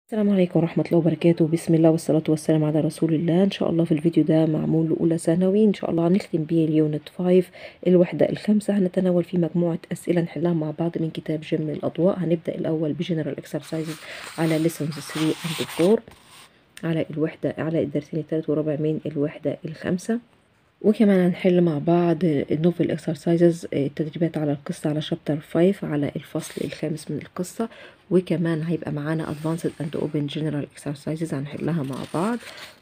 السلام عليكم ورحمة الله وبركاته بسم الله والصلاة والسلام على رسول الله إن شاء الله في الفيديو ده معمول لأولى ثانوي إن شاء الله هنختم بيه اليونت 5 الوحدة الخامسة هنتناول فيه مجموعة أسئلة نحلها مع بعض من كتاب جيم الأضواء هنبدأ الأول بجنرال اكسرسايزز على lessons 3 and 4 على الوحدة على الدرسين الثالث وربع من الوحدة الخامسة وكمان هنحل مع بعض النوفل اكسرسايزز التدريبات على القصة على شابتر 5 على الفصل الخامس من القصة وكمان هيبقى معانا advanced and open general exercises هنحلها مع بعض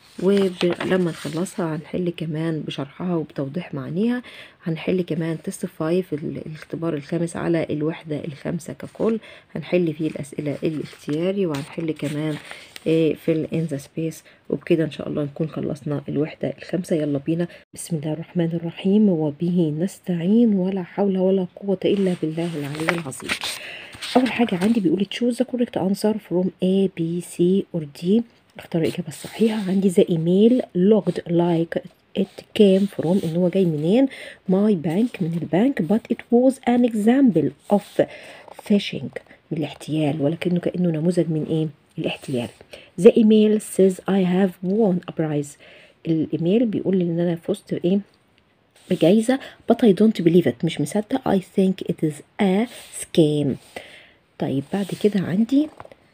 ولما نخلصها هنحل كمان بشرحها وبتوضيح معانيها هنحل كمان تيست 5 الاختبار الخامس على الوحدة الخامسة ككل هنحل فيه الأسئلة الاختياري وهنحل كمان في الان ذا سبيس وبكده ان شاء الله نكون خلصنا الوحدة الخامسة يلا بينا بسم الله الرحمن الرحيم وبه نستعين ولا حول ولا قوة إلا بالله العلي العظيم أول حاجة عندي بيقول choose the correct answer from A B C or D اختار الإجابة الصحيحة عندي the email logged like it came from إن هو جاي منين my bank من البنك but it was an example of phishing من الاحتيال ولكنه كأنه نموذج من إيه الاحتيال the email says I have won a prize الإيميل بيقول لي إن أنا فزت بإيه بجايزة but I don't believe it مش مصدق I think it is a scam طيب بعد كده عندي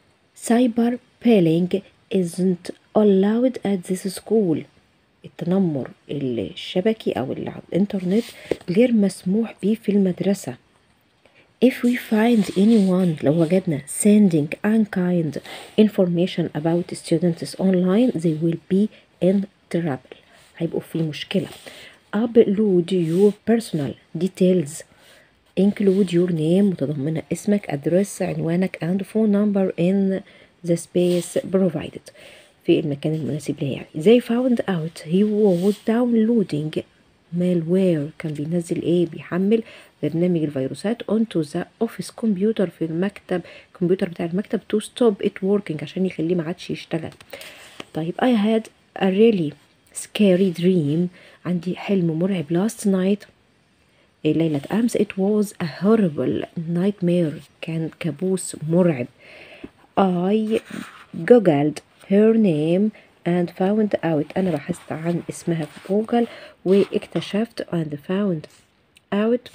cyber bullying isn't allowed at this school التنمر الشبكي أو اللي على الإنترنت غير مسموح به في المدرسة If we find anyone لو وجدنا sending unkind information about students online they will be in trouble هيبقوا في مشكلة upload your personal details include your name متضمنة اسمك address عنوانك and phone number in the space provided في المكان المناسب ليه يعني they found out he was downloading malware كان بينزل ايه بيحمل برنامج الفيروسات onto the office computer في المكتب الكمبيوتر بتاع المكتب to stop it working عشان يخليه ما عادش يشتغل طيب I had a really scary dream عندي حلم مرعب last night ليلة أمس it was a horrible nightmare كان كابوس مرعب I googled her name and found out أنا بحثت عن اسمها في جوجل واكتشفت and found out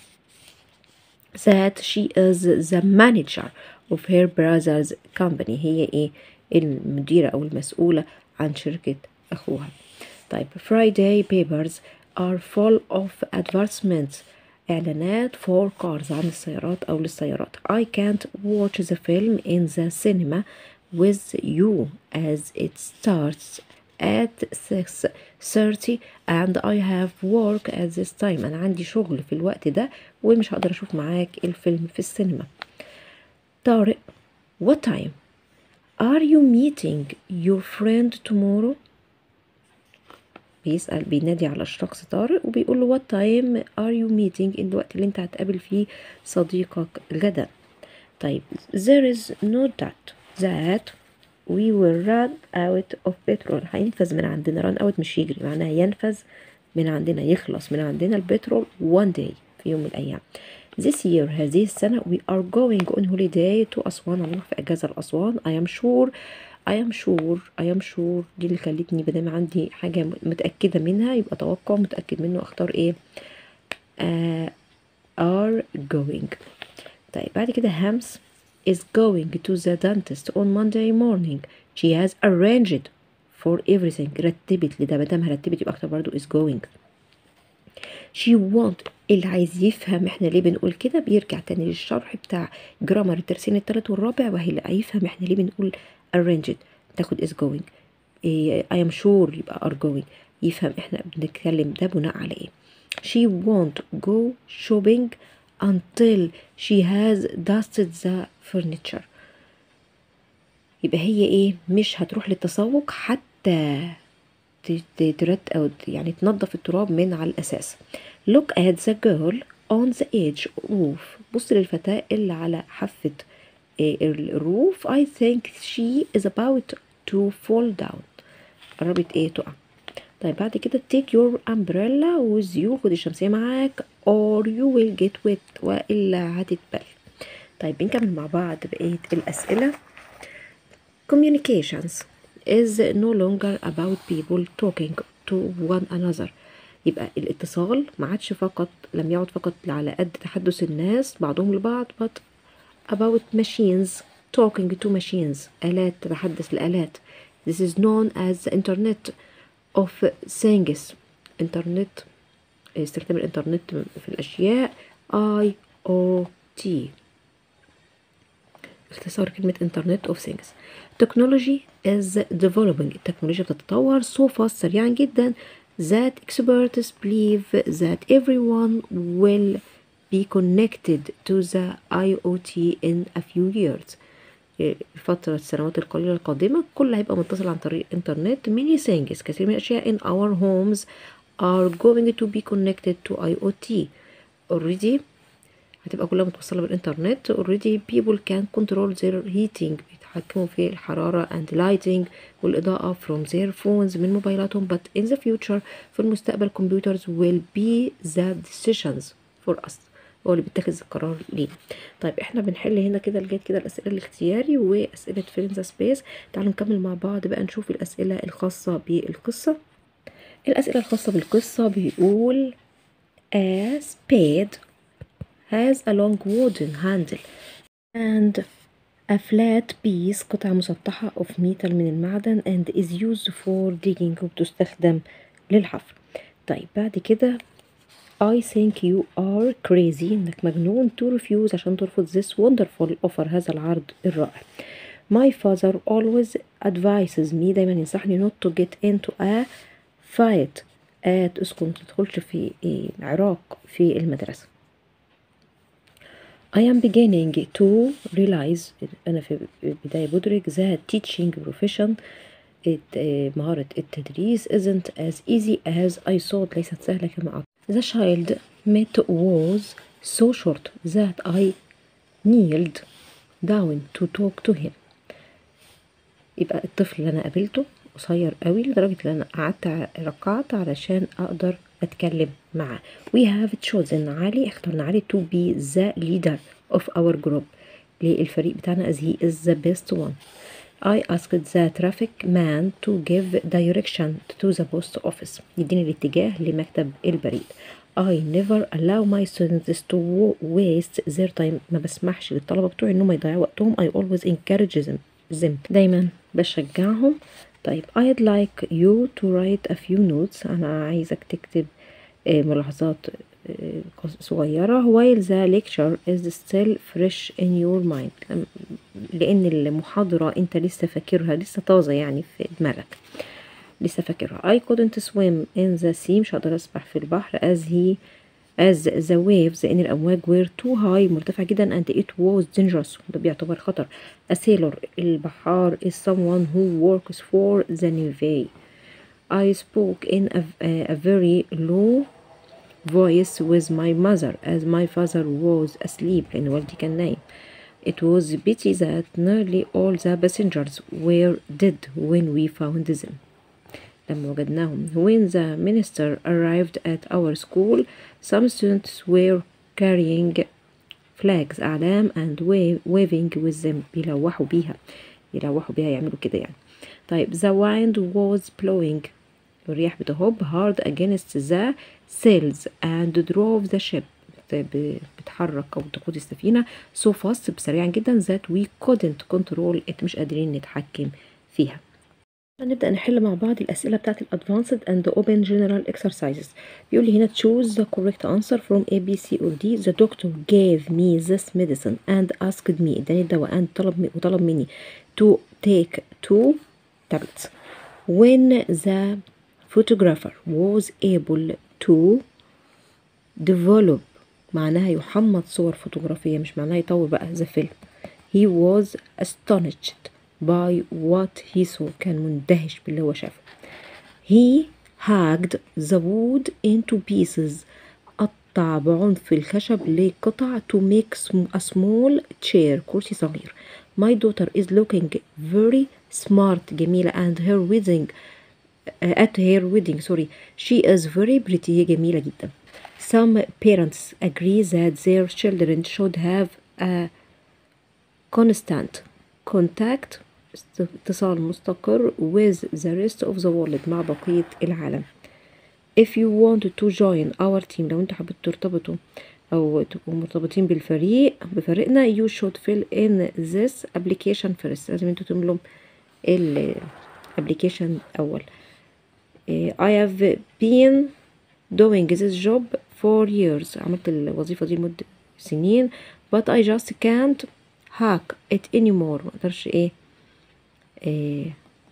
that she is the manager of her brother's company هي ايه المديرة أو المسؤولة عن شركة أخوها طيب Friday papers are full of advertisements إعلانات for cars عن السيارات أو للسيارات I can't watch the film in the cinema with you as it starts at 6:30 and I have work at this time أنا عندي شغل في الوقت ده ومش هقدر أشوف معاك الفيلم في السينما طارق what time are you meeting your friend tomorrow بيسأل بينادي على الشخص طارق وبيقول له what time are you meeting الوقت اللي انت هتقابل فيه صديقك غدا طيب there is no doubt that we will run out of petrol هينفذ من عندنا run out مش يجري معناها ينفذ من عندنا يخلص من عندنا البترول one day في يوم من الأيام this year هذه السنة we are going on holiday to أسوان هنروح في أجازة لأسوان I am sure I am sure I am sure دي اللي خلتني بدل عندي حاجة متأكدة منها يبقى توقع متأكد منه أختار إيه uh, are going طيب بعد كده همس is going to the dentist on Monday morning. She has arranged for everything. رتبت لده مادام رتبت يبقى اكتر برضو is going. She want اللي عايز يفهم احنا ليه بنقول كده بيرجع تاني للشرح بتاع جرامر الترسين التالت والرابع وهي اللي هيفهم احنا ليه بنقول arranged تاخد is going. إيه I am sure يبقى are going. يفهم احنا بنتكلم ده بناء على ايه. She won't go shopping until she has dusted the furniture يبقى هي ايه مش هتروح للتسوق حتى ترت او يعني تنظف التراب من على الاساس look at the girl on the edge roof بص للفتاة اللي على حافة الروف I think she is about to fall down قربت ايه تقع طيب بعد كده take your umbrella with you خد الشمسية معاك or you will get wet وإلا هتتبل طيب بنكمل مع بعض بقية الأسئلة communications is no longer about people talking to one another يبقى الاتصال ما عادش فقط لم يعد فقط على قد تحدث الناس بعضهم لبعض but about machines talking to machines آلات تتحدث الآلات this is known as the internet of things internet استخدام الانترنت في الأشياء IoT اختصار كلمة internet of things technology is developing التكنولوجيا بتتطور so fast سريعا جدا that experts believe that everyone will be connected to the IoT in a few years فترة السنوات القليلة القادمة كل هيبقى متصل عن طريق الإنترنت many things كثير من الأشياء in our homes are going to be connected to IoT already هتبقى كلها متوصلة بالإنترنت already people can control their heating بيتحكموا في الحرارة and lighting والإضاءة from their phones من موبايلاتهم but in the future في المستقبل computers will be the decisions for us هو اللي بيتخذ القرار لينا طيب احنا بنحل هنا كده لغايه كده الاسئله الاختياري واسئله فيلم سبيس تعالوا نكمل مع بعض بقى نشوف الاسئله الخاصه بالقصه الاسئله الخاصه بالقصه بيقول a spade has a long wooden handle and a flat piece قطعة مسطحة of metal من المعدن and is used for digging وبتستخدم للحفر طيب بعد كده I think you are crazy انك مجنون to refuse عشان ترفض this wonderful offer هذا العرض الرائع My father always advises me دايما ينصحني not to get into a fight at اسكن متدخلش في عراق في المدرسة I am beginning to realize أنا في بداية بدرك that teaching profession مهارة التدريس isn't as easy as I thought ليست سهلة كما أعتقد The child met was so short that I kneeled down to talk to him يبقى الطفل اللي أنا قابلته قصير قوي لدرجة إن أنا قعدت ركعت علشان أقدر أتكلم معاه We have chosen علي اخترنا علي to be the leader of our group للفريق بتاعنا as he is the best one I asked the traffic man to give direction to the post office يديني الاتجاه لمكتب البريد I never allow my students to waste their time ما بسمحش للطلبة بتوعي انهم يضيعوا وقتهم I always encourage them, them. دايما بشجعهم طيب I'd like you to write a few notes أنا عايزك تكتب ملاحظات صغيرة while the lecture is still fresh in your mind لأن المحاضرة أنت لسه فاكرها لسه طازة يعني في دماغك لسه فاكرها I couldn't swim in the sea مش هقدر أسبح في البحر as he as the waves لأن الأمواج were too high مرتفعة جدا and it was dangerous ده بيعتبر خطر a sailor البحار is someone who works for the navy I spoke in a, a very low voice with my mother as my father was asleep لأن والدي كان نايم It was pity that nearly all the passengers were dead when we found them لما وجدناهم When the minister arrived at our school some students were carrying flags أعلام and waving with them بيلوحوا بيها يلوحوا بيها يعملوا كده يعني طيب the wind was blowing الرياح بتهب hard against the sails and drove the ship بتحرك أو تقود السفينة so fast بسريعا جدا that we couldn't control it مش قادرين نتحكم فيها نبدأ نحل مع بعض الأسئلة بتاعت ال Advanced and Open General Exercises بيقول لي هنا choose the correct answer from A, B, C or D the doctor gave me this medicine and asked me اداني الدواء and طلب وطلب مني to take two tablets when the photographer was able to develop معناها يحمض صور فوتوغرافية مش معناها يطور بقى the film he was astonished by what he saw كان مندهش باللي هو شافه he hacked the wood into pieces قطع بعنف الخشب لقطع to make a small chair كرسي صغير my daughter is looking very smart جميلة and her wedding uh, at her wedding sorry she is very pretty هي جميلة جدا some parents agree that their children should have a constant contact اتصال مستقر with the rest of the world مع بقية العالم if you want to join our team لو انتوا حابين ترتبطوا او تبقوا مرتبطين بالفريق بفريقنا you should fill in this application first لازم انتوا تملوا ال application اول I have been doing this job for years عملت الوظيفة دي لمدة سنين but I just can't hack it anymore مقدرش ايه, إيه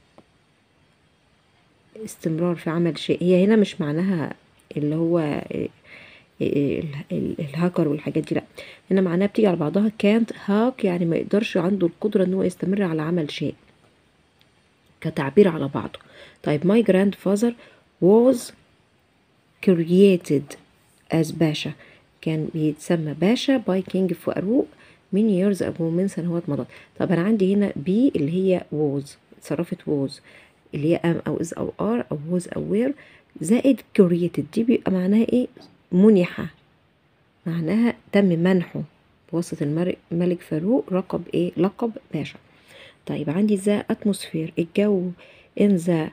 استمرار في عمل شيء هي هنا مش معناها اللي هو إيه إيه الهاكر والحاجات دي لا هنا معناها بتيجي على بعضها كانت هاك يعني ما يقدرش عنده القدرة ان هو يستمر على عمل شيء كتعبير على بعضه طيب my grandfather was created as باشا كان بيتسمى باشا باي كينج فاروق من years ago من سنوات مضت طب انا عندي هنا بي اللي هي was اتصرفت was اللي هي am او is او are او was او were زائد created دي بيبقى معناها ايه منحة معناها تم منحه بواسطة الملك فاروق لقب ايه لقب باشا طيب عندي ذا اتموسفير الجو in the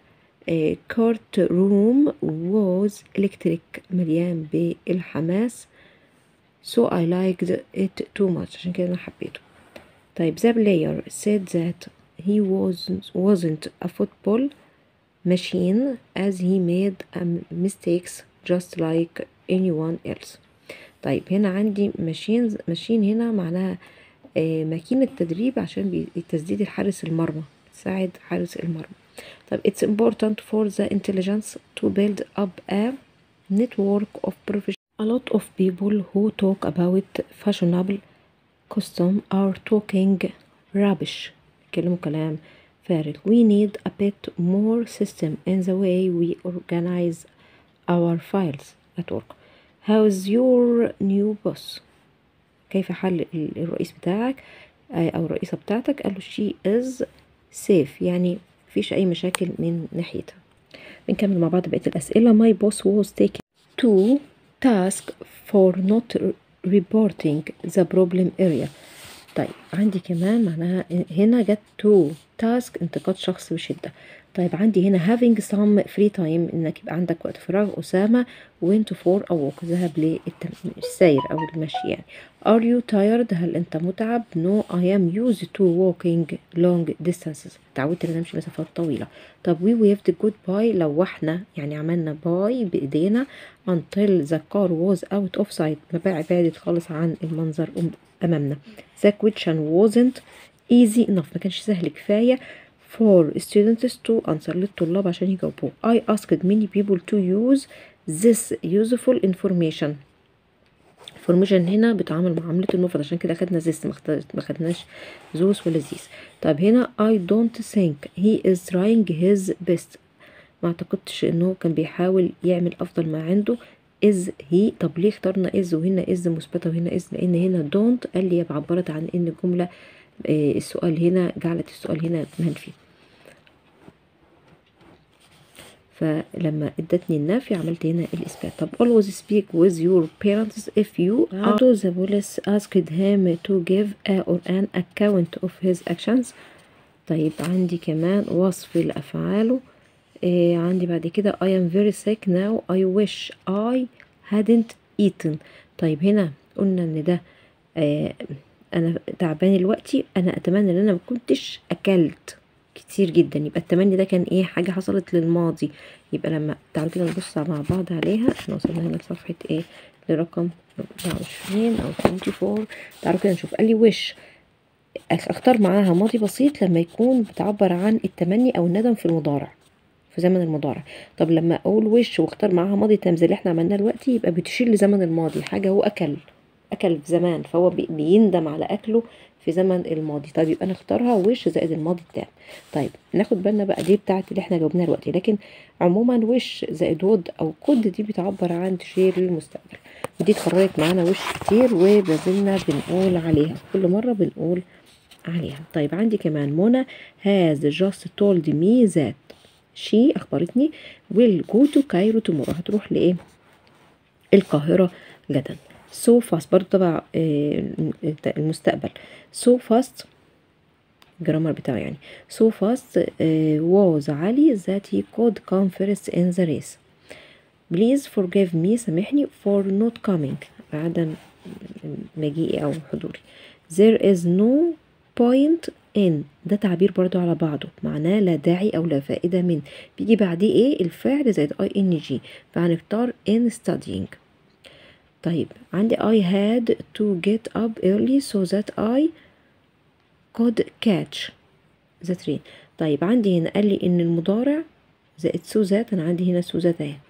court room was electric مليان بالحماس so I liked it too much عشان كده انا حبيته طيب the player said that he wasn't, wasn't a football machine as he made mistakes just like anyone else طيب هنا عندي ماشين ماشين هنا معناها آه ماكينة تدريب عشان تسديد الحارس المرمى تساعد حارس المرمى طب it's important for the intelligence to build up a network of professionals a lot of people who talk about fashionable costume are talking rubbish كلموا كلام فارغ we need a bit more system in the way we organize our files at work how's your new boss كيف حال الرئيس بتاعك او الرئيسة بتاعتك قال له she is safe يعني مفيش اي مشاكل من ناحيتها بنكمل مع بعض بقية الاسئلة my boss was taken to task for not reporting the problem area طيب عندي كمان معناها هنا جت to task انتقاد شخص بشدة طيب عندي هنا having some free time انك يبقى عندك وقت فراغ أسامة went for a walk ذهب للسير أو المشي يعني are you tired هل أنت متعب no I am used to walking long distances تعودت ان امشي مسافات طويلة طب we waved goodbye لوحنا يعني عملنا باي بإيدينا until the car was out of sight ما بعدت خالص عن المنظر أمامنا the question wasn't easy enough ما كانش سهل كفاية for students to answer للطلاب عشان يجاوبوا I asked many people to use this useful information information هنا بتعامل معاملة المفرد عشان كده أخدنا this ما خدناش those ولا these طب هنا I don't think he is trying his best ما اعتقدتش انه كان بيحاول يعمل افضل ما عنده is he طب ليه اخترنا is وهنا is مثبتة وهنا is لان هنا don't قال لي عبرت عن ان الجملة السؤال هنا جعلت السؤال هنا منفي فلما ادتني النفي عملت هنا الاثبات طب always speak with your parents if you are to the police asked him to give a or an account of his actions طيب عندي كمان وصف لأفعاله إيه عندي بعد كده I am very sick now I wish I hadn't eaten طيب هنا قلنا ان ده آه انا تعبان دلوقتي انا اتمنى ان انا ما كنتش اكلت كتير جدا يبقى التمني ده كان ايه حاجه حصلت للماضي يبقى لما تعالوا كده نبص مع بعض عليها احنا وصلنا هنا لصفحه ايه لرقم 24 او 24 تعالوا كده نشوف قال لي وش اختار معاها ماضي بسيط لما يكون بتعبر عن التمني او الندم في المضارع في زمن المضارع طب لما اقول وش واختار معاها ماضي تام زي اللي احنا عملناه دلوقتي يبقى بتشير لزمن الماضي حاجه هو اكل اكل في زمان فهو بيندم على اكله في زمن الماضي طيب يبقى نختارها وش زائد الماضي التام طيب ناخد بالنا بقى دي بتاعت اللي احنا جاوبناها دلوقتي لكن عموما وش زائد ود او كود دي بتعبر عن تشير للمستقبل ودي اتكررت معانا وش كتير وبازلنا بنقول عليها كل مره بنقول عليها طيب عندي كمان منى has just told me that she اخبرتني will go to Cairo tomorrow هتروح لايه القاهرة غدا so fast برضه تبع المستقبل so fast الجرامر بتاعه يعني so fast uh, was علي that he could come first in the race please forgive me سامحني for not coming عدم مجيئي أو حضوري there is no point in ده تعبير برضو على بعضه معناه لا داعي أو لا فائدة من بيجي بعديه ايه الفعل زائد اي ان جي فهنختار in studying طيب عندي I had to get up early so that I could catch the train طيب عندي هنا قال لي ان المضارع زائد سو ذات انا عندي هنا سو ذات اهي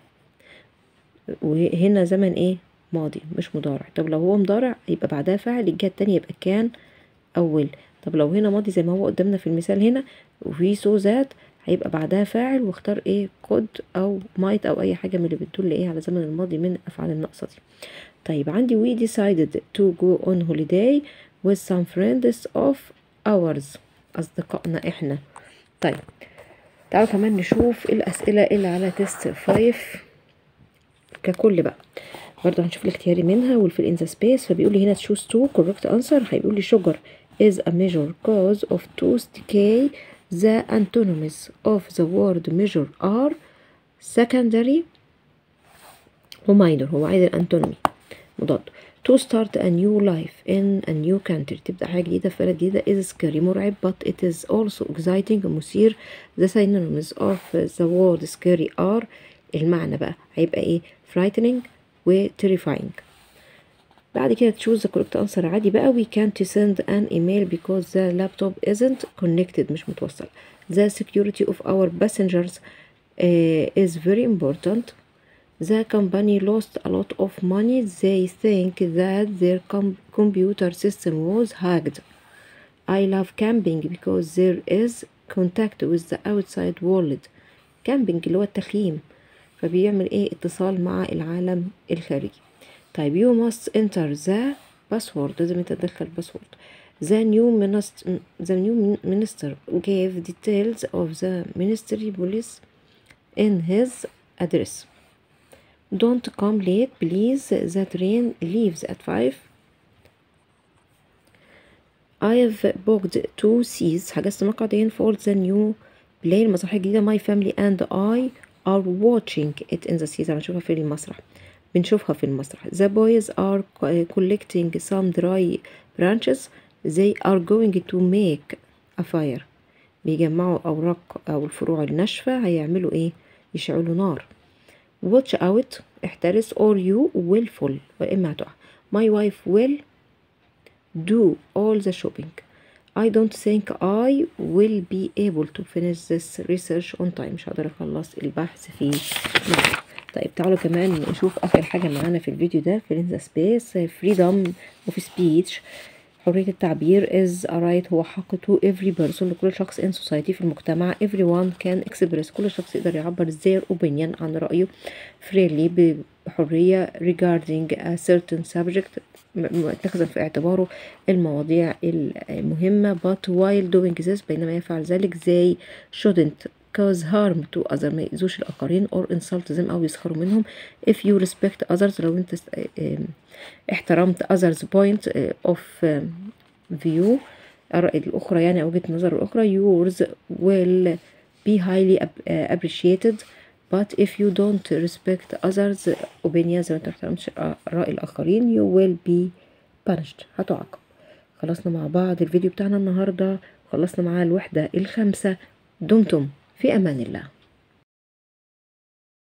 وهنا زمن ايه ماضي مش مضارع طب لو هو مضارع يبقى بعدها فاعل الجهه التانية يبقى كان اول طب لو هنا ماضي زي ما هو قدامنا في المثال هنا وفي سو ذات هيبقى بعدها فاعل واختار ايه كود او مايت او اي حاجه من اللي بتدل ايه على زمن الماضي من الافعال الناقصه دي طيب عندي we decided to go on holiday with some friends of ours أصدقائنا إحنا طيب تعالوا كمان نشوف الأسئلة اللي على تيست فايف ككل بقى برضه هنشوف الاختياري منها والفيل in the space فبيقول لي هنا choose two correct answer هيقول لي sugar is a measure cause of tooth decay the antonyms of the word measure are secondary وماينر هو عايز الانتونيمي مضاد to start a new life in a new country تبدأ حاجة جديدة في بلد جديدة is scary مرعب but it is also exciting مثير the synonyms of the word scary are المعنى بقى هيبقى ايه frightening و terrifying بعد كده choose the correct answer عادي بقى we can't send an email because the laptop isn't connected مش متوصل the security of our passengers uh, is very important the company lost a lot of money they think that their com computer system was hacked I love camping because there is contact with the outside world camping اللي هو التخييم فبيعمل ايه اتصال مع العالم الخارجي طيب you must enter the password لازم انت تدخل باسورد the new minister the new minister gave details of the ministry police in his address don't come late please the train leaves at 5 I've booked two seats حجزت مقعدين for the new play المسرحية الجديدة my family and I are watching it in the theater هنشوفها في المسرح بنشوفها في المسرح the boys are collecting some dry branches they are going to make a fire بيجمعوا أوراق أو الفروع الناشفة هيعملوا إيه يشعلوا نار watch out احترس or you will fall وإما هتقع my wife will do all the shopping I don't think I will be able to finish this research on time مش هقدر اخلص البحث في ميعاد طيب تعالوا كمان نشوف اخر حاجه معانا في الفيديو ده في the space freedom of speech حرية التعبير is a right هو حق to every person لكل شخص in society في المجتمع everyone can express كل شخص يقدر يعبر their opinion عن رأيه freely بحرية regarding a certain subject متخذا في اعتباره المواضيع المهمة but while doing this بينما يفعل ذلك they shouldn't cause harm to others ما يأذوش الآخرين or insult them أو يسخروا منهم if you respect others لو أنت احترمت others point of view الآراء الأخرى يعني أو وجهة النظر الأخرى yours will be highly appreciated but if you don't respect others opinions ما تحترمش آراء الآخرين you will be punished هتعاقب خلصنا مع بعض الفيديو بتاعنا النهاردة خلصنا معاه الوحدة الخامسة دمتم في أمان الله